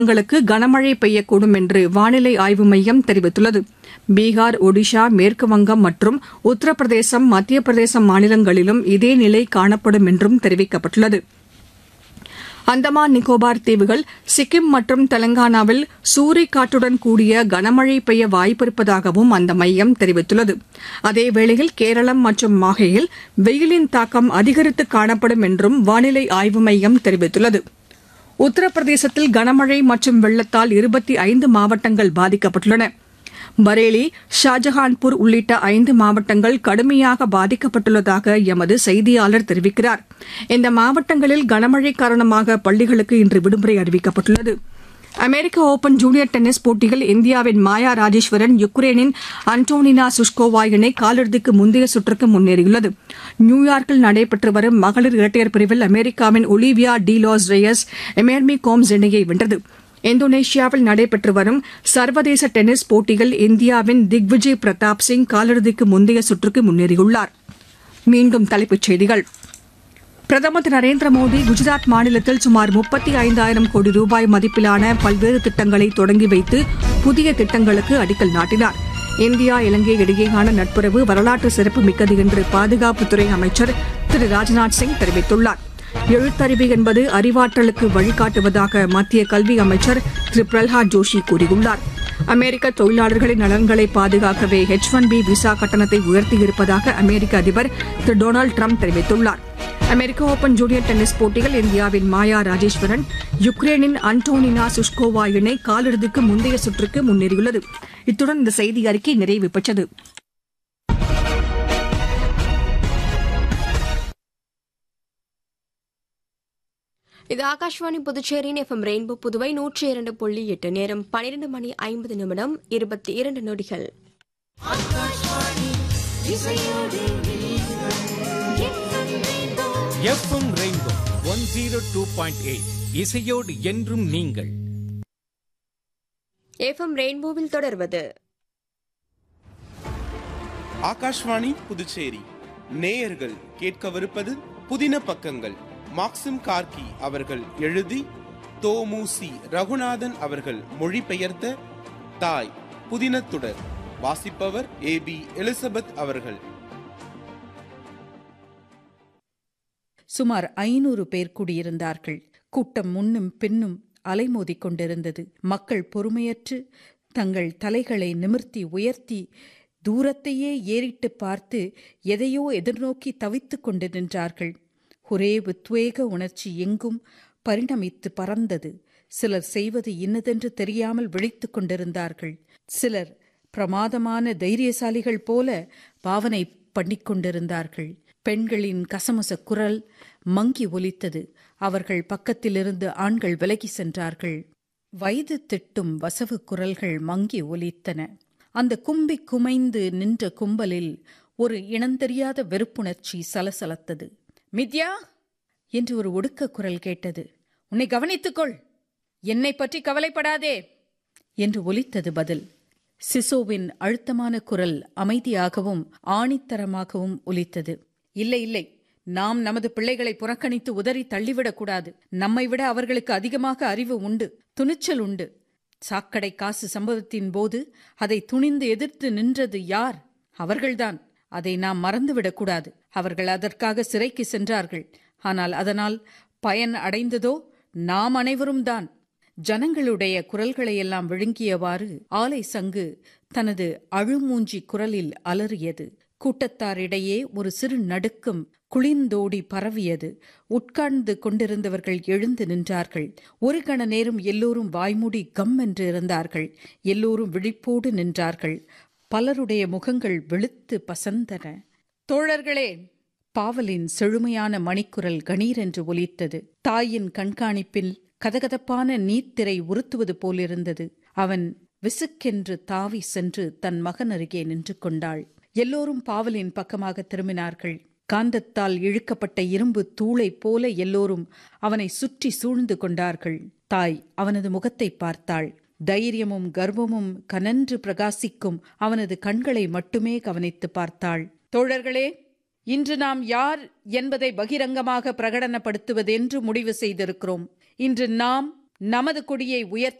மாநிலங்களுக்கு கனமழை பெய்யக்கூடும் என்று வானிலை ஆய்வு மையம் தெரிவித்துள்ளது பீகார் ஒடிஷா மேற்குவங்கம் மற்றும் உத்தரப்பிரதேசம் மத்திய பிரதேசம் மாநிலங்களிலும் இதே நிலை காணப்படும் என்றும் தெரிவிக்கப்பட்டுள்ளது அந்தமான் நிக்கோபார் தீவுகள் சிக்கிம் மற்றும் தெலங்கானாவில் சூறைக்காற்றுடன் கூடிய கனமழை பெய்ய வாய்ப்பிருப்பதாகவும் அந்த மையம் தெரிவித்துள்ளது அதேவேளையில் கேரளம் மற்றும் மாஹேயில் வெயிலின் தாக்கம் அதிகரித்து காணப்படும் என்றும் வானிலை ஆய்வு மையம் தெரிவித்துள்ளது உத்தரப்பிரதேசத்தில் கனமழை மற்றும் வெள்ளத்தால் இருபத்தி ஐந்து மாவட்டங்கள் பாதிக்கப்பட்டுள்ளன பரேலி ஷாஜஹான்பூர் உள்ளிட்ட ஐந்து மாவட்டங்கள் கடுமையாக பாதிக்கப்பட்டுள்ளதாக எமது செய்தியாளர் தெரிவிக்கிறார் இந்த மாவட்டங்களில் கனமழை காரணமாக பள்ளிகளுக்கு இன்று விடுமுறை அறிவிக்கப்பட்டுள்ளது அமெரிக்க ஒபன் ஜூனியர் டென்னிஸ் போட்டியில் இந்தியாவின் மாயா ராஜேஸ்வரன் யுக்ரைனின் அன்டோனினா சுஷ்கோவா இணை காலிறுதிக்கு முந்தைய சுற்றுக்கு முன்னேறியுள்ளது நியூயார்க்கில் நடைபெற்று வரும் மகளிர் இரட்டையர் பிரிவில் அமெரிக்காவின் ஒலிவியா டி லாஸ் ரேயஸ் எமேர்மி கோம்ஸ் இணையை வென்றது இந்தோனேஷியாவில் நடைபெற்று வரும் சர்வதேச டென்னிஸ் போட்டியில் இந்தியாவின் திக்விஜய் பிரதாப் சிங் காலிறுதிக்கு முந்தைய சுற்றுக்கு முன்னேறியுள்ளார் மீண்டும் தலைப்புச் செய்திகள் பிரதமர் திரு நரேந்திர மோடி குஜராத் மாநிலத்தில் சுமார் முப்பத்தி ஐந்தாயிரம் கோடி ரூபாய் மதிப்பிலான பல்வேறு திட்டங்களை தொடங்கி வைத்து புதிய திட்டங்களுக்கு அடிக்கல் நாட்டினார் இந்தியா இலங்கை இடையேயான நட்புறவு வரலாற்று சிறப்பு மிக்கது என்று பாதுகாப்புத்துறை அமைச்சர் திரு ராஜ்நாத் சிங் தெரிவித்துள்ளார் எழுத்தறிவு என்பது அறிவாற்றலுக்கு வழிகாட்டுவதாக மத்திய கல்வி அமைச்சர் திரு பிரல்ஹாத் ஜோஷி கூறியுள்ளார் அமெரிக்க தொழிலாளர்களின் நலன்களை பாதுகாக்கவே எச் ஒன் பி விசா கட்டணத்தை உயர்த்தியிருப்பதாக அமெரிக்க அதிபர் திரு டொனால்டு ட்ரம்ப் தெரிவித்துள்ளார் அமெரிக்க ஓபன் ஜூனியர் டென்னிஸ் போட்டியில் இந்தியாவின் மாயா ராஜேஸ்வரன் யுக்ரைனின் அன்டோனினா சுஷ்கோவா இணை காலிறுதிக்கு முந்தைய சுற்றுக்கு முன்னேறியுள்ளது இத்துடன் இந்த செய்தி அறிக்கை நிறைவு பெற்றது இது ஆகாஷ்வாணி புதுச்சேரியின் எஃப்எம் ரெயின்போ புதுவை நூற்றி இரண்டு புள்ளி எட்டு நேரம் பன்னிரண்டு மணி ஐம்பது நிமிடம் இருபத்தி இரண்டு நொடிகள் FM Rainbow one zero two point eight இசையோடு என்றும் நீங்கள் எஃப்எம் ரெயின்போவில் தொடர்வது ஆகாஷ்வாணி புதுச்சேரி நேயர்கள் கேட்கவிருப்பது புதின பக்கங்கள் மாக்சிம் கார்கி அவர்கள் எழுதி தோமுசி ரகுநாதன் அவர்கள் மொழிபெயர்த்த தாய் புதினத்துடர் வாசிப்பவர் ஏ பி எலிசபெத் அவர்கள் சுமார் ஐநூறு பேர் குடியிருந்தார்கள் கூட்டம் முன்னும் பின்னும் அலைமோதிக் கொண்டிருந்தது மக்கள் பொறுமையற்று தங்கள் தலைகளை நிமிர்த்தி உயர்த்தி தூரத்தையே ஏறிட்டு பார்த்து எதையோ எதிர்நோக்கி தவித்துக் கொண்டு நின்றார்கள் ஒரே உத்வேக உணர்ச்சி எங்கும் பரிணமித்து பறந்தது சிலர் செய்வது இன்னதென்று தெரியாமல் விழித்துக் கொண்டிருந்தார்கள் சிலர் பிரமாதமான தைரியசாலிகள் போல பாவனை பண்ணிக்கொண்டிருந்தார்கள் பெண்களின் கசமுச குரல் மங்கி ஒலித்தது அவர்கள் பக்கத்திலிருந்து ஆண்கள் விலகி சென்றார்கள் வயது திட்டும் வசவு குரல்கள் மங்கி ஒலித்தன அந்த கும்பி குமைந்து நின்ற கும்பலில் ஒரு இனந்தெரியாத வெறுப்புணர்ச்சி சலசலத்தது மித்யா என்று ஒரு ஒடுக்க குரல் கேட்டது உன்னை கவனித்துக்கொள் என்னை பற்றி கவலைப்படாதே என்று ஒலித்தது பதில் சிசோவின் அழுத்தமான குரல் அமைதியாகவும் ஆணித்தரமாகவும் ஒலித்தது இல்லை இல்லை நாம் நமது பிள்ளைகளை புறக்கணித்து உதறி தள்ளிவிடக்கூடாது நம்மை விட அவர்களுக்கு அதிகமாக அறிவு உண்டு துணிச்சல் உண்டு சாக்கடை காசு சம்பவத்தின் போது அதை துணிந்து எதிர்த்து நின்றது யார் அவர்கள்தான் அதை நாம் மறந்துவிடக்கூடாது அவர்கள் அதற்காக சிறைக்கு சென்றார்கள் ஆனால் அதனால் பயன் அடைந்ததோ நாம் அனைவரும் தான் ஜனங்களுடைய குரல்களையெல்லாம் விழுங்கியவாறு ஆலை சங்கு தனது அழுமூஞ்சி குரலில் அலறியது கூட்டத்தாரிடையே ஒரு சிறு நடுக்கம் குளிர்ந்தோடி பரவியது உட்கார்ந்து கொண்டிருந்தவர்கள் எழுந்து நின்றார்கள் ஒரு கண நேரம் எல்லோரும் வாய்மூடி கம் என்று இருந்தார்கள் எல்லோரும் விழிப்போடு நின்றார்கள் பலருடைய முகங்கள் வெளுத்து பசந்தன தோழர்களே பாவலின் செழுமையான மணிக்குரல் கணீரென்று ஒலித்தது தாயின் கண்காணிப்பில் கதகதப்பான நீர்த்திரை உறுத்துவது போலிருந்தது அவன் விசுக்கென்று தாவி சென்று தன் மகன் அருகே நின்று கொண்டாள் எல்லோரும் பாவலின் பக்கமாக திரும்பினார்கள் காந்தத்தால் இழுக்கப்பட்ட இரும்பு தூளை போல எல்லோரும் அவனை சுற்றி சூழ்ந்து கொண்டார்கள் தாய் அவனது முகத்தை பார்த்தாள் தைரியமும் கர்வமும் கனன்று பிரகாசிக்கும் அவனது கண்களை மட்டுமே கவனித்து பார்த்தாள் தோழர்களே இன்று நாம் யார் என்பதை பகிரங்கமாக பிரகடனப்படுத்துவதென்று முடிவு செய்திருக்கிறோம் இன்று நாம் நமது கொடியை உயர்த்தி